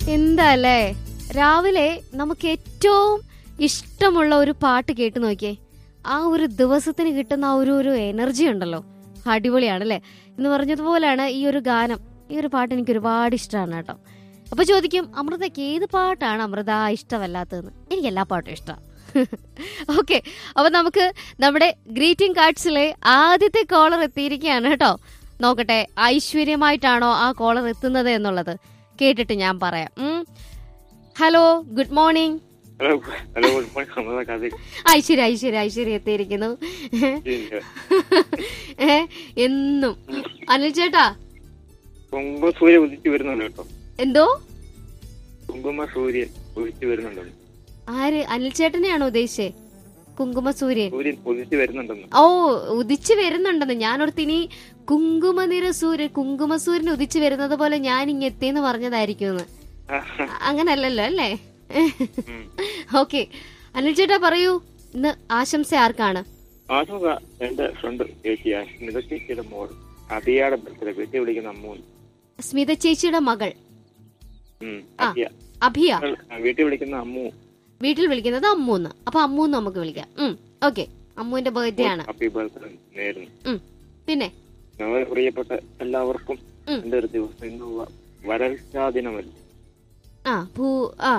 എന്താ അല്ലേ രാവിലെ നമുക്ക് ഏറ്റവും ഇഷ്ടമുള്ള ഒരു പാട്ട് കേട്ട് നോക്കിയേ ആ ഒരു ദിവസത്തിന് കിട്ടുന്ന ആ ഒരു ഒരു എനർജി ഉണ്ടല്ലോ അടിപൊളിയാണല്ലേ എന്ന് പറഞ്ഞതുപോലെയാണ് ഈ ഒരു ഗാനം ഈ ഒരു പാട്ട് എനിക്ക് ഒരുപാട് ഇഷ്ടമാണ് കേട്ടോ അപ്പൊ ചോദിക്കും അമൃതയ്ക്ക് ഏത് പാട്ടാണ് അമൃത ഇഷ്ടമല്ലാത്തതെന്ന് എനിക്ക് എല്ലാ പാട്ടും ഇഷ്ടമാണ് ഓക്കെ അപ്പൊ നമുക്ക് നമ്മുടെ ഗ്രീറ്റിംഗ് കാർഡ്സിലെ ആദ്യത്തെ കോളർ എത്തിയിരിക്കുകയാണ് കേട്ടോ നോക്കട്ടെ ഐശ്വര്യമായിട്ടാണോ ആ കോളർ എത്തുന്നത് എന്നുള്ളത് കേട്ടിട്ട് ഞാൻ പറയാം ഉം. Hello good morning hello hello good morning Amritha കഥ ഐശ്വര്യ ഐശ്വര്യ ഐശ്വര്യ എത്തിയിരിക്കുന്നു ഏ എന്നും അനിൽ ചേട്ടാ കുങ്കുമ സൂര്യൻ ഉദിച്ചു വരുന്നുണ്ട് കേട്ടോ എന്തോ കുങ്കുമ സൂര്യൻ ഉദിച്ചു വരുന്നുണ്ടെന്ന് ആര് അനിൽ ചേട്ടനെയാണോ ഉദ്ദേശിച്ചേ കുങ്കുമ സൂര്യൻ സൂര്യൻ ഉദിച്ചു വരുന്നുണ്ടെന്ന് ഓ ഉദിച്ചു വരുന്നുണ്ടെന്ന് ഞാനോർത്തിനി കുങ്കുമനിര സൂര്യൻ കുങ്കുമ സൂര്യൻ ഉദിച്ചു വരുന്നത് പോലെ ഞാൻ ഇങ്ങ് എത്തിയെന്ന് പറഞ്ഞതായിരിക്കും അങ്ങനല്ലല്ലോ അല്ലേ ഉം. ഓക്കെ അനിൽ ചേട്ടാ പറയൂ ഇന്ന് ആശംസ ആർക്കാണ് ആശുക എന്റെ ഫ്രണ്ട് ചേച്ചിയാ സ്മിത ചേച്ചിയുടെ മോൾ അബിയാടെ ബർത്ത്ഡേ വീട്ടിൽ വിളിക്കുന്ന അമ്മൂൻ സ്മിത ചേച്ചിയുടെ മകൾ ഉം, ആ. അബിയ അഭിയ ആ, വീട്ടിൽ വിളിക്കുന്ന അമ്മു വീട്ടിൽ വിളിക്കുന്നത് അമ്മൂന്ന് അപ്പൊ അമ്മൂന്ന് നമുക്ക് വിളിക്കാം ഉം ഓക്കെ അമ്മുവിന്റെ ബർത്ത്ഡേ ആണ് ഹാപ്പി ബർത്ത്ഡേ നേരുന്നു ഉം പിന്നെ ഞങ്ങളെ പ്രിയപ്പെട്ട എല്ലാവർക്കും ഉം. എന്റെ ഒരു ദിവസം ഇന്ന് വ- വരൾച്ചാ ദിനമല്ല ആ ഭൂ ആ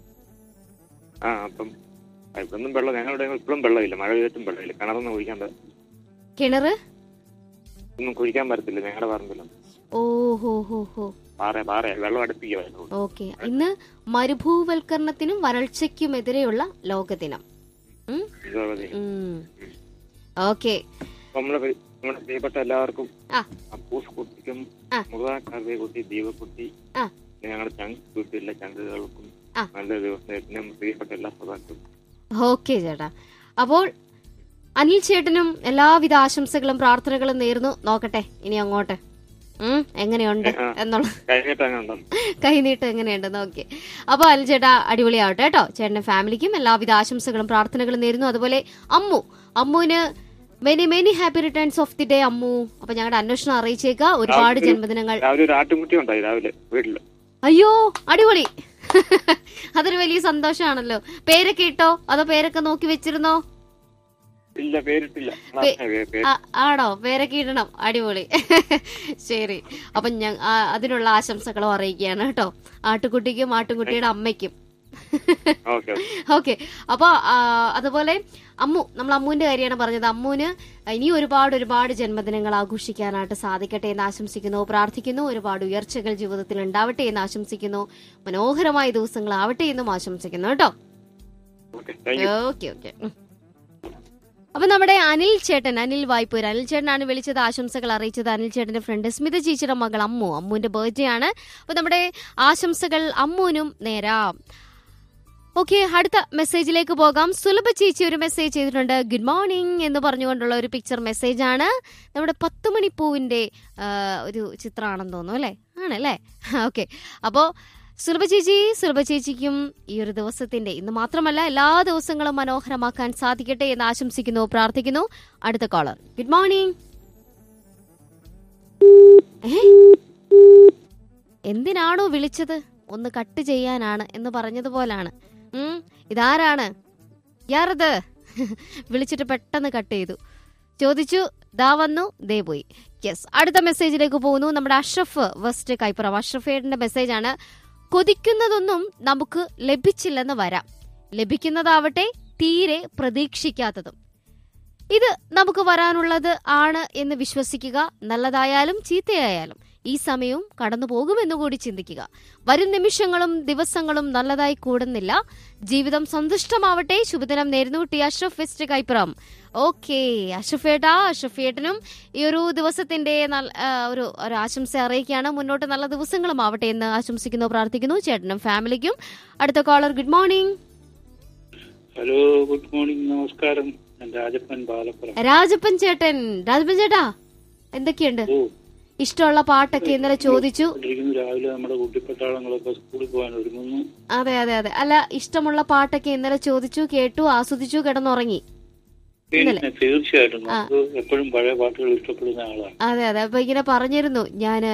ആ അപ്പം ഇപ്പൊന്നും വെള്ളം ഞങ്ങളുടെ ഇപ്പോഴും വെള്ളമില്ല മഴ പെയ്തിട്ടും വെള്ളമില്ല കിണറൊന്നും കുഴിക്കാൻ പ- കിണറ് ഒന്നും കുഴിക്കാൻ പറ്റത്തില്ല ഞങ്ങളുടെ പറമ്പിലൊന്നും ഓ ഹോ ഹോ ഹോ പാറ പാറ വെള്ളം അടുപ്പിക്കുക ഓക്കെ ഇന്ന് മരുഭൂവൽക്കരണത്തിനും വരൾച്ചയ്ക്കുമെതിരെയുള്ള ലോകദിനം ഉം ഉം. ഓക്കെ നമ്മളെ പ്രി- നമ്മുടെ പ്രിയപ്പെട്ട എല്ലാവർക്കും ആ. അപ്പൂസ് കുട്ടിക്കും ആ. മുറുകാക്കാർവെ കുട്ടി ദീപക്കുട്ടി ആ. പിന്നെ ഞങ്ങളുടെ ചങ്ക് വീട്ടിലെ ചങ്കുകൾക്കും ആ. നല്ല ദിവസം പിന്നെ പ്രിയപ്പെട്ട എല്ലാ സദാക്കും ഓക്കെ ചേട്ടാ അപ്പോൾ അനിൽ ചേട്ടനും എല്ലാവിധ ആശംസകളും പ്രാർത്ഥനകളും നേർന്നു നോക്കട്ടെ ഇനി അങ്ങോട്ട് ഉം എങ്ങനെയുണ്ട് ആ. എന്നുള്ള കഴിഞ്ഞിട്ട് അങ്ങനെ ഉണ്ടോ കൈനീട്ട് എങ്ങനെയുണ്ട് നോക്കി അപ്പൊ അനിൽ ചേട്ടാ അടിപൊളിയാവട്ടെ കേട്ടോ ചേട്ടന്റെ ഫാമിലിക്കും എല്ലാവിധ ആശംസകളും പ്രാർത്ഥനകളും നേരുന്നു അതുപോലെ അമ്മു അമ്മുവിന് many many happy returns of the day Ammu അപ്പൊ ഞങ്ങളുടെ അന്വേഷണം അറിയിച്ചേക്ക ഒരുപാട് രാവിലെ- ജന്മദിനങ്ങൾ രാവിലെ ഒരു ആട്ടുമുട്ടി ഉണ്ടായി രാവിലെ വീട്ടില് അയ്യോ അടിപൊളി അതൊരു വലിയ സന്തോഷമാണല്ലോ പേരൊക്കെ ഇട്ടോ അതോ പേരൊക്കെ നോക്കി വെച്ചിരുന്നോ ഇല്ല പേരിട്ടില്ല പേ- ആ, പേ- പേര്. ആ- ആണോ പേരൊക്കെ ഇടണം അടിപൊളി ശരി അപ്പൊ ഞാൻ ആ, അതിനുള്ള ആശംസകളും അറിയിക്കുകയാണ് കേട്ടോ ആട്ടുകുട്ടിക്കും ആട്ടുകുട്ടിയുടെ അമ്മയ്ക്കും ഓക്കെ ഓക്കെ. ഓക്കെ അപ്പൊ ആ, അതുപോലെ അമ്മു നമ്മൾ അമ്മുവിന്റെ കാര്യമാണ് പറഞ്ഞത് അമ്മുവിന് ഇനി ഒരുപാട് ഒരുപാട് ജന്മദിനങ്ങൾ ആഘോഷിക്കാനായിട്ട് സാധിക്കട്ടെ എന്ന് ആശംസിക്കുന്നു പ്രാർത്ഥിക്കുന്നു ഒരുപാട് ഉയർച്ചകൾ ജീവിതത്തിൽ ഉണ്ടാവട്ടെ എന്ന് ആശംസിക്കുന്നു മനോഹരമായ ദിവസങ്ങളാവട്ടെ എന്നും ആശംസിക്കുന്നു കേട്ടോ okay thank you okay okay ഉം. അപ്പൊ നമ്മുടെ അനിൽ ചേട്ടൻ അനിൽ വായ്പൂർ അനിൽ ചേട്ടനാണ് വിളിച്ചത് ആശംസകൾ അറിയിച്ചത് അനിൽ ചേട്ടന്റെ ഫ്രണ്ട് സ്മിത ചേച്ചിയുടെ മകൾ അമ്മു അമ്മുവിന്റെ ബർത്ത്ഡേ ആണ് അപ്പൊ നമ്മുടെ ആശംസകൾ അമ്മുവിനും നേരാം ഓക്കെ അടുത്ത മെസ്സേജിലേക്ക് പോകാം സുലഭ ചേച്ചി ഒരു മെസ്സേജ് ചെയ്തിട്ടുണ്ട് ഗുഡ് മോർണിംഗ് എന്ന് പറഞ്ഞുകൊണ്ടുള്ള ഒരു പിക്ചർ മെസ്സേജ് ആണ് നമ്മുടെ പത്ത് മണിപ്പൂവിന്റെ ആ, ഒരു ചിത്രമാണെന്ന് തോന്നുന്നു അല്ലേ ആണല്ലേ ഓക്കെ അപ്പോ സുലഭ ചേച്ചി സുലഭ ചേച്ചിക്കും ഈ ഒരു ദിവസത്തിന്റെ ഇന്ന് മാത്രമല്ല എല്ലാ ദിവസങ്ങളും മനോഹരമാക്കാൻ സാധിക്കട്ടെ എന്ന് ആശംസിക്കുന്നു പ്രാർത്ഥിക്കുന്നു അടുത്ത കോളർ ഗുഡ് മോർണിംഗ് എന്തിനാണോ വിളിച്ചത് ഒന്ന് കട്ട് ചെയ്യാനാണ് എന്ന് പറഞ്ഞതുപോലാണ് ഉം, ഇതാരാണ് യാറത് വിളിച്ചിട്ട് പെട്ടെന്ന് കട്ട് ചെയ്തു ചോദിച്ചു ദാ വന്നു ദേ പോയി യെസ് അടുത്ത മെസ്സേജിലേക്ക് പോകുന്നു നമ്മുടെ അഷ്റഫ് വെസ്റ്റ് കൈപ്പുറം അഷ്റഫ് ഏട്ടന്റെ മെസ്സേജാണ് കൊതിക്കുന്നതൊന്നും നമുക്ക് ലഭിച്ചില്ലെന്ന് വരാം ലഭിക്കുന്നതാവട്ടെ തീരെ പ്രതീക്ഷിക്കാത്തതും ഇത് നമുക്ക് വരാനുള്ളത് ആണ് എന്ന് വിശ്വസിക്കുക നല്ലതായാലും ചീത്തയായാലും ഈ സമയവും കടന്നു പോകുമെന്ന് കൂടി ചിന്തിക്കുക വരും നിമിഷങ്ങളും ദിവസങ്ങളും നല്ലതായി കൂടുന്നില്ല ജീവിതം സന്തുഷ്ടമാവട്ടെ ശുഭദിനം നേരുന്നു T Ashraf west Kaippuram okay അഷ്റഫേട്ടാ അഷ്റഫേട്ടനും ഈ ഒരു ദിവസത്തിന്റെ നല്ല- ആ, ഒരു ഒരു ആശംസ അറിയിക്കുകയാണ് മുന്നോട്ട് നല്ല ദിവസങ്ങളും ആവട്ടെ എന്ന് ആശംസിക്കുന്നു പ്രാർത്ഥിക്കുന്നു ചേട്ടനും ഫാമിലിക്കും അടുത്ത caller good morning hello good morning നമസ്കാരം ഞാൻ രാജപ്പൻ പാലപ്പുറം രാജപ്പൻ ചേട്ടൻ രാജപ്പൻ ചേട്ടാ എന്തൊക്കെയുണ്ട് ഓ ഇഷ്ടമുള്ള പാട്ടൊക്കെ ഇന്നലെ ചോദിച്ചു ഇരിക്കുന്നു രാവിലെ നമ്മുടെ കുട്ടിപ്പട്ടാളങ്ങളൊക്കെ സ്കൂളിൽ പോകാൻ ഒരുങ്ങുന്നു അതെ അതെ അതെ അല്ല ഇഷ്ടമുള്ള പാട്ടൊക്കെ ഇന്നലെ ചോദിച്ചു കേട്ടു ആസ്വദിച്ചു കിടന്നുറങ്ങി ഇന്നലെ? പിന്നെ തീർച്ചയായിട്ടും നമുക്ക് എപ്പോഴും പഴയ പാട്ടുകൾ ഇഷ്ടപ്പെടുന്ന ആളാണ് അതെ അതെ അപ്പൊ ഇങ്ങനെ പറഞ്ഞിരുന്നു ഞാന്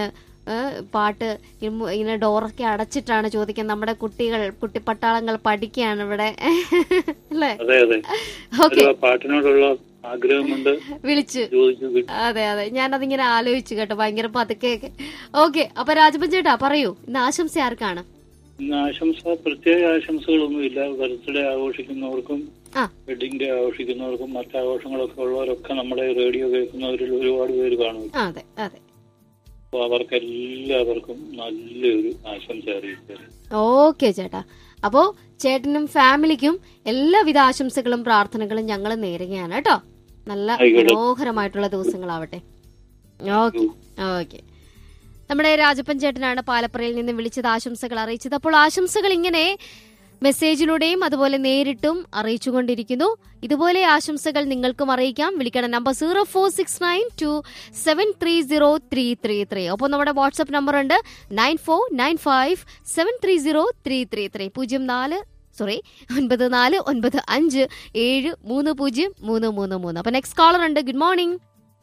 ഏ, പാട്ട് ഇമ്മ- ഇങ്ങനെ ഡോറൊക്കെ അടച്ചിട്ടാണ് ചോദിക്കുന്നത് നമ്മുടെ കുട്ടികൾ കുട്ടിപ്പട്ടാളങ്ങൾ പഠിക്കുകയാണ് ഇവിടെ അല്ലേ അതെ അതെ ഓക്കെ ഒരു ആ പാട്ടിനോടുള്ള ആഗ്രഹം കൊണ്ട് വിളിച്ചു ചോദിച്ചു കിട്ടി. അതെ അതെ ഞാനതിങ്ങനെ ആലോചിച്ചു കേട്ടോ ഭയങ്കര പതുക്കെയൊക്കെ ഓക്കെ അപ്പൊ രാജപ്പൻ ചേട്ടാ പറയൂ ഇന്ന് ആശംസ ആർക്കാണ് ഇന്ന് ആശംസ പ്രത്യേക ആശംസകളൊന്നുമില്ല ബർത്ത്ഡേ ആഘോഷിക്കുന്നവർക്കും ആ വെഡിങ് ഡേ ആഘോഷിക്കുന്നവർക്കും മറ്റ് ആഘോഷങ്ങളൊക്കെ ഉള്ളവരൊക്കെ നമ്മുടെ റേഡിയോ കേൾക്കുന്നവരിൽ ഒരുപാട് പേര് കാണും ആ, അതെ അതെ അപ്പോൾ അവർക്ക് എല്ലാവർക്കും നല്ലൊരു ആശംസ അറിയിച്ചത് ഓക്കെ ചേട്ടാ അപ്പോ ചേട്ടനും ഫാമിലിക്കും എല്ലാവിധ ആശംസകളും പ്രാർത്ഥനകളും ഞങ്ങൾ നേരുകയാണ് കേട്ടോ നല്ല ആയിക്കോട്ടെ. മനോഹരമായിട്ടുള്ള ദിവസങ്ങളാവട്ടെ ഓക്കെ ഓക്കെ നമ്മുടെ രാജപ്പൻ ചേട്ടനാണ് പാലപ്പറയിൽ നിന്ന് വിളിച്ചത് ആശംസകൾ അറിയിച്ചത് അപ്പോൾ ആശംസകൾ ഇങ്ങനെ മെസ്സേജിലൂടെയും അതുപോലെ നേരിട്ടും അറിയിച്ചുകൊണ്ടിരിക്കുന്നു ഇതുപോലെ ആശംസകൾ നിങ്ങൾക്കും അറിയിക്കാം വിളിക്കണം number zero four six nine two seven three zero three three three ഒപ്പം നമ്മുടെ വാട്സ്ആപ്പ് നമ്പർ ഉണ്ട് nine four nine five seven three zero three three three പൂജ്യം നാല് സോറി ഒൻപത് നാല് ഒൻപത് അഞ്ച് ഏഴ് മൂന്ന് പൂജ്യം മൂന്ന് മൂന്ന് മൂന്ന് അപ്പൊ നെക്സ്റ്റ് കോളർ ഉണ്ട് good morning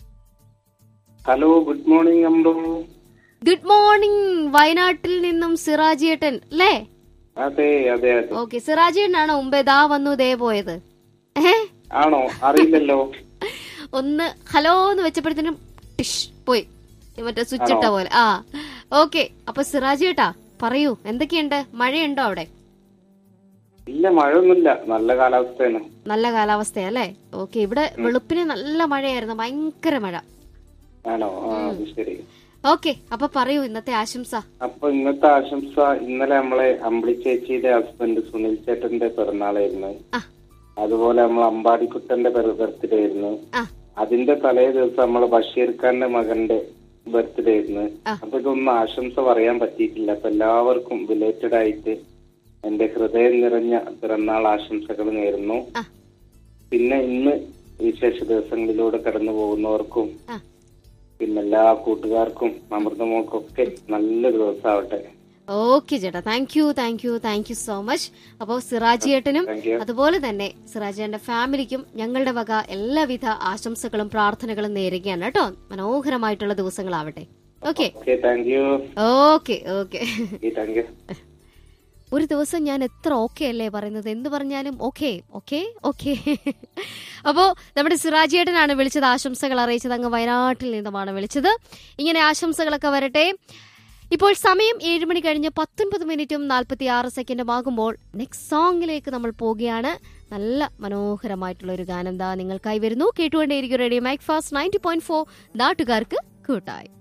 hello good morning Ambu good morning വയനാട്ടിൽ നിന്നും സിറാജിയേട്ടൻ അല്ലേ അതെ അതെ അതെ ഓക്കെ സിറാജിയേട്ടനാണോ മുമ്പേ ദാ വന്നു ദേ പോയത് ഏ ആണോ അറിയില്ലല്ലോ ഒന്ന് ഹലോ എന്ന് വെച്ചപ്പോഴത്തേനും ടിഷ് പോയി ഈ മറ്റേ സ്വിച്ച് ഇട്ട പോലെ ആ ഓക്കെ അപ്പൊ സിറാജിയേട്ടാ പറയൂ എന്തൊക്കെയുണ്ട് മഴയുണ്ടോ അവിടെ ഇല്ല മഴയൊന്നുമില്ല നല്ല കാലാവസ്ഥയാണ് നല്ല കാലാവസ്ഥയല്ലേ ഓക്കെ ഇവിടെ വെളുപ്പിന് നല്ല മഴയായിരുന്നു ഭയങ്കര മഴ ആണോ ആ അത് ശരി ഓക്കെ അപ്പൊ പറയൂ ഇന്നത്തെ ആശംസ അപ്പൊ ഇന്നത്തെ ആശംസ ഇന്നലെ നമ്മളെ അമ്പിളി ചേച്ചിയുടെ ഹസ്ബൻഡ് സുനിൽ ചേട്ടന്റെ പിറന്നാളായിരുന്നു ആ അതുപോലെ നമ്മൾ അമ്പാടിക്കുട്ടന്റെ ബർത്ത്ഡേ ആയിരുന്നു ആ അതിന്റെ തലേ ദിവസം നമ്മളെ ബഷീർ ഖാന്റെ മകന്റെ ബർത്ത്ഡേ ആയിരുന്നു ആ. അപ്പൊ ഇതൊന്നും ആശംസ പറയാൻ പറ്റിയിട്ടില്ല അപ്പൊ എല്ലാവർക്കും റിലേറ്റഡ് ആയിട്ട് എന്റെ ഹൃദയം നിറഞ്ഞ പിറന്നാൾ ആശംസകൾ നേരുന്നു ആ പിന്നെ ഇന്ന് വിശേഷ ദിവസങ്ങളിലൂടെ കടന്നു പോകുന്നവർക്കും ആ പിന്നെ എല്ലാ കൂട്ടുകാർക്കും അമൃതമോക്കൊക്കെ നല്ലൊരു ദിവസമാവട്ടെ ഓക്കെ ചേട്ടാ thank you thank you thank you so much അപ്പോൾ സിറാജി ഏട്ടനും Thank you. അതുപോലെ തന്നെ സിറാജിയുടെ ഫാമിലിക്കും ഞങ്ങളുടെ വക എല്ലാവിധ ആശംസകളും പ്രാർത്ഥനകളും നേരുകയാണ് കേട്ടോ മനോഹരമായിട്ടുള്ള ദിവസങ്ങളാവട്ടെ okay okay thank you okay okay thank you ഒരു ദിവസം ഞാൻ എത്ര ഓക്കെ അല്ലേ പറയുന്നത് എന്ത് പറഞ്ഞാലും ഓക്കെ ഓക്കെ ഓക്കെ അപ്പോ നമ്മുടെ സിറാജിയേട്ടനാണ് വിളിച്ചത് ആശംസകൾ അറിയിച്ചത് അങ്ങ് വയനാട്ടിൽ നിന്നുമാണ് വിളിച്ചത് ഇങ്ങനെ ആശംസകളൊക്കെ വരട്ടെ ഇപ്പോൾ സമയം ഏഴ് മണി കഴിഞ്ഞ് പത്തൊൻപത് മിനിറ്റും നാൽപ്പത്തി ആറ് സെക്കൻഡും ആകുമ്പോൾ നെക്സ്റ്റ് സോങ്ങിലേക്ക് നമ്മൾ പോവുകയാണ് നല്ല മനോഹരമായിട്ടുള്ള ഒരു ഗാനം ദാ നിങ്ങൾക്കായി വരുന്നു കേട്ടുകൊണ്ടേയിരിക്കും radio mike fast ninety point four നാട്ടുകാർക്ക് കൂട്ടായി